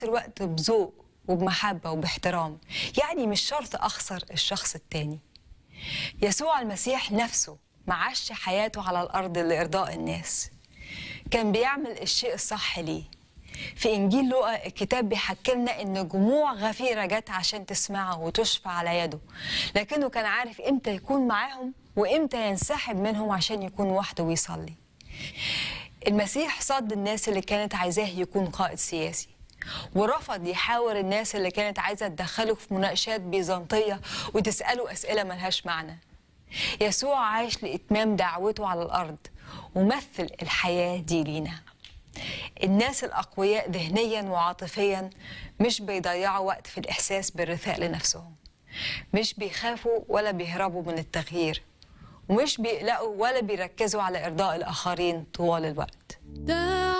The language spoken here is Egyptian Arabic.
الوقت بذوق وبمحبة وباحترام يعني مش شرط أخسر الشخص التاني يسوع المسيح نفسه معاش حياته على الأرض لإرضاء الناس كان بيعمل الشيء الصح ليه في إنجيل لوقا الكتاب بيحكي لنا إن جموع غفيرة جت عشان تسمعه وتشفى على يده لكنه كان عارف إمتى يكون معاهم وإمتى ينسحب منهم عشان يكون وحده ويصلي المسيح صد الناس اللي كانت عايزاه يكون قائد سياسي ورفض يحاور الناس اللي كانت عايزة تدخله في مناقشات بيزنطية وتسأله أسئلة ملهاش معنى يسوع عاش لإتمام دعوته على الأرض ومثل الحياة دي لينا الناس الأقوياء ذهنيا وعاطفيا مش بيضيعوا وقت في الإحساس بالرثاء لنفسهم مش بيخافوا ولا بيهربوا من التغيير ومش بيقلقوا ولا بيركزوا على إرضاء الآخرين طوال الوقت ده